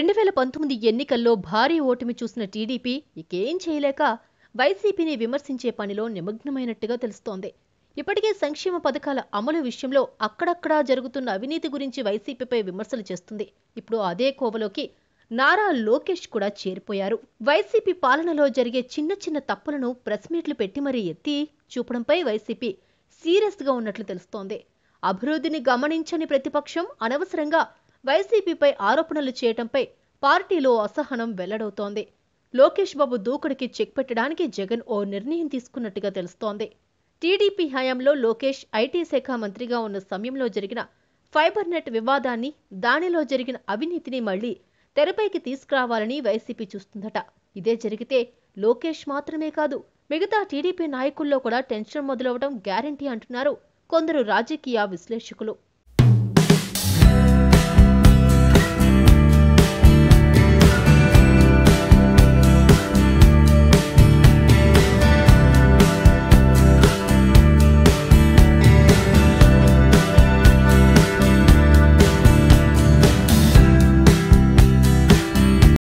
రెండు వేల పంతొమ్మిది ఎన్నికల్లో భారీ ఓటమి చూసిన టీడీపీ ఇకేం చేయలేక వైసీపీని విమర్శించే పనిలో నిమగ్నమైనట్టుగా తెలుస్తోంది ఇప్పటికే సంక్షేమ పథకాల అమలు విషయంలో అక్కడక్కడా జరుగుతున్న అవినీతి గురించి వైసీపీపై విమర్శలు చేస్తుంది ఇప్పుడు అదే కోవలోకి నారా లోకేష్ కూడా చేరిపోయారు వైసీపీ పాలనలో జరిగే చిన్న చిన్న తప్పులను ప్రెస్ మీట్లు పెట్టి మరీ ఎత్తి చూపడంపై వైసీపీ సీరియస్ గా ఉన్నట్లు తెలుస్తోంది అభివృద్ధిని గమనించని ప్రతిపక్షం అనవసరంగా వైసీపీపై ఆరోపణలు చేయటంపై పార్టీలో అసహనం వెల్లడవుతోంది లోకేష్ బాబు దూకుడికి చెక్ పెట్టడానికి జగన్ ఓ నిర్ణయం తీసుకున్నట్టుగా తెలుస్తోంది టీడీపీ హయాంలో లోకేష్ ఐటీ శాఖ మంత్రిగా ఉన్న సమయంలో జరిగిన ఫైబర్ నెట్ వివాదాన్ని దానిలో జరిగిన అవినీతిని మళ్లీ తెరపైకి తీసుకురావాలని వైసీపీ చూస్తుందట ఇదే జరిగితే లోకేష్ మాత్రమే కాదు మిగతా టీడీపీ నాయకుల్లో కూడా టెన్షన్ మొదలవడం గ్యారంటీ అంటున్నారు కొందరు రాజకీయ విశ్లేషకులు